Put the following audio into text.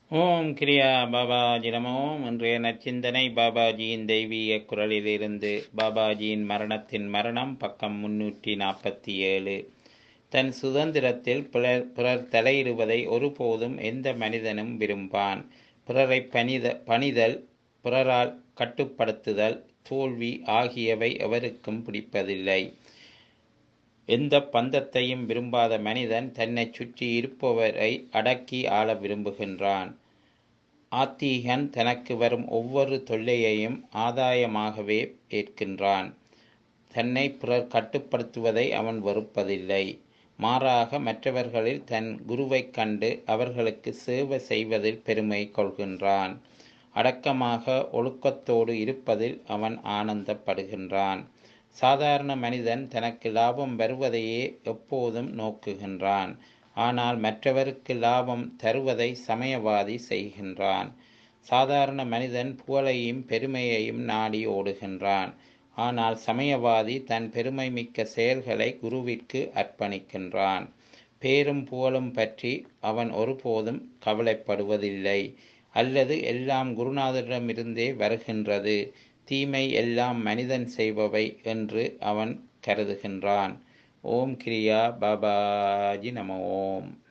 ஓம் கிரியா பாபாஜி நமோ இன்றைய நச்சிந்தனை பாபாஜியின் தெய்வீக குரலிலிருந்து பாபாஜியின் மரணத்தின் மரணம் பக்கம் முன்னூற்றி நாற்பத்தி ஏழு தன் சுதந்திரத்தில் பிறர் பிறர் தலையிடுவதை ஒருபோதும் எந்த மனிதனும் விரும்பான் பிறரை பணித பணிதல் பிறரால் கட்டுப்படுத்துதல் தோல்வி ஆகியவை எவருக்கும் பிடிப்பதில்லை எந்த பந்தத்தையும் விரும்பாத மனிதன் தன்னை சுற்றி இருப்பவரை அடக்கி ஆள விரும்புகின்றான் ஆத்தீகன் தனக்கு வரும் ஒவ்வொரு தொல்லையையும் ஆதாயமாகவே ஏற்கின்றான் தன்னை பிறர் கட்டுப்படுத்துவதை அவன் வெறுப்பதில்லை மாறாக மற்றவர்களில் தன் குருவைக் கண்டு அவர்களுக்கு சேவை செய்வதில் பெருமை கொள்கின்றான் அடக்கமாக ஒழுக்கத்தோடு இருப்பதில் அவன் ஆனந்தப்படுகின்றான் சாதாரண மனிதன் தனக்கு லாபம் வருவதையே எப்போதும் நோக்குகின்றான் ஆனால் மற்றவருக்கு லாபம் தருவதை சமயவாதி செய்கின்றான் சாதாரண மனிதன் புகழையும் பெருமையையும் நாடி ஓடுகின்றான் ஆனால் சமயவாதி தன் பெருமை மிக்க செயல்களை குருவிற்கு அர்ப்பணிக்கின்றான் பேரும் புகழும் பற்றி அவன் ஒருபோதும் கவலைப்படுவதில்லை அல்லது எல்லாம் குருநாதரிடமிருந்தே வருகின்றது தீமை எல்லாம் மனிதன் செய்பவை என்று அவன் கருதுகின்றான் ஓம் கிரியா பாபாஜி நம ஓம்